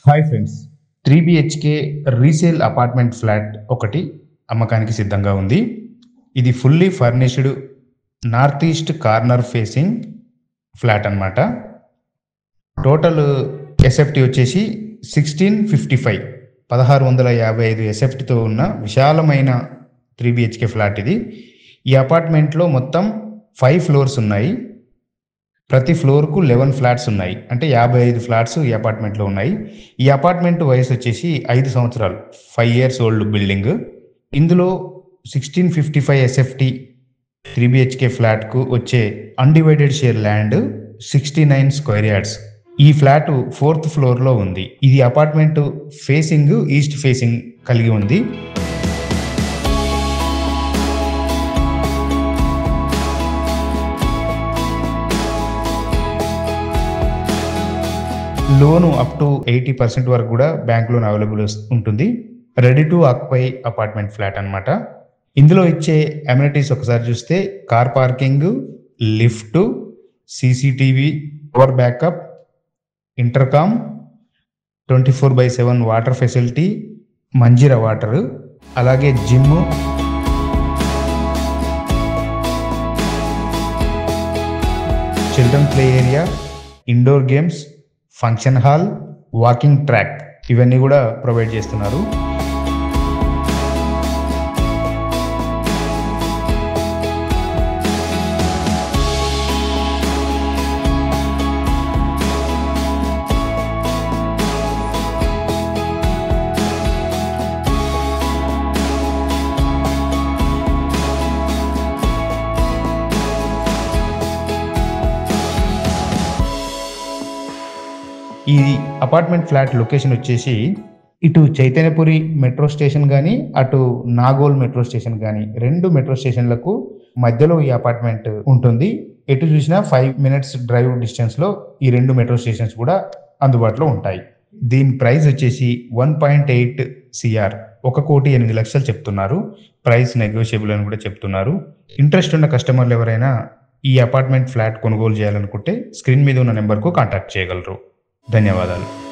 hi friends three BHK resale apartment flat ఒకటి అమ్మకానికి సిద్ధంగా ఉంది ఇది fully furnished north east corner facing flat అన్నమాట టోటల్ ఎస్ఎఫ్టీ వచ్చేసి సిక్స్టీన్ ఫిఫ్టీ ఫైవ్ పదహారు వందల యాభై ఐదు ఎస్ఎఫ్టీతో ఉన్న విశాలమైన త్రీ బిహెచ్కే ఫ్లాట్ ఇది ఈ అపార్ట్మెంట్లో మొత్తం ఫైవ్ ఫ్లోర్స్ ఉన్నాయి ప్రతి ఫ్లోర్కు లెవెన్ ఫ్లాట్స్ ఉన్నాయి అంటే యాభై ఐదు ఫ్లాట్స్ ఈ అపార్ట్మెంట్లో ఉన్నాయి ఈ అపార్ట్మెంట్ వయసు వచ్చేసి ఐదు సంవత్సరాలు ఫైవ్ ఇయర్స్ ఓల్డ్ బిల్డింగ్ ఇందులో sixteen fifty five SFT three BHK ఫ్లాట్కు వచ్చే undivided share land sixty nine square yards ఈ ఫ్లాట్ ఫోర్త్ ఫ్లోర్లో ఉంది ఇది అపార్ట్మెంట్ ఫేసింగ్ ఈస్ట్ ఫేసింగ్ కలిగి ఉంది loan up to eighty percent వరకు కూడా బ్యాంక్ లోన్ అవైలబుల్ ఉంటుంది ready to occupy apartment flat అన్నమాట ఇందులో ఇచ్చే అమ్యూనిటీస్ ఒకసారి చూస్తే car parking lift CCTV power backup intercom twenty four by seven water facility Manjira water అలాగే gym children play area indoor games function hall walking track ఇవన్నీ కూడా provide చేస్తున్నారు ఈ అపార్ట్మెంట్ ఫ్లాట్ లొకేషన్ వచ్చేసి ఇటు చైతన్యపురి మెట్రో స్టేషన్ కానీ అటు నాగోల్ మెట్రో స్టేషన్ కానీ రెండు మెట్రో స్టేషన్లకు మధ్యలో ఈ అపార్ట్మెంట్ ఉంటుంది ఎటు చూసినా ఫైవ్ మినిట్స్ డ్రైవ్ డిస్టెన్స్లో ఈ రెండు మెట్రో స్టేషన్స్ కూడా అందుబాటులో ఉంటాయి దీని ప్రైస్ వచ్చేసి వన్ పాయింట్ ఎయిట్ సిఆర్ ఒక కోటి ఎనిమిది లక్షలు చెప్తున్నారు ప్రైస్ నెగోషియబుల్ అని కూడా చెప్తున్నారు ఇంట్రెస్ట్ ఉన్న కస్టమర్లు ఎవరైనా ఈ అపార్ట్మెంట్ ఫ్లాట్ కొనుగోలు చేయాలనుకుంటే స్క్రీన్ మీద ఉన్న నెంబర్కు కాంటాక్ట్ చేయగలరు ధన్యవాదాలు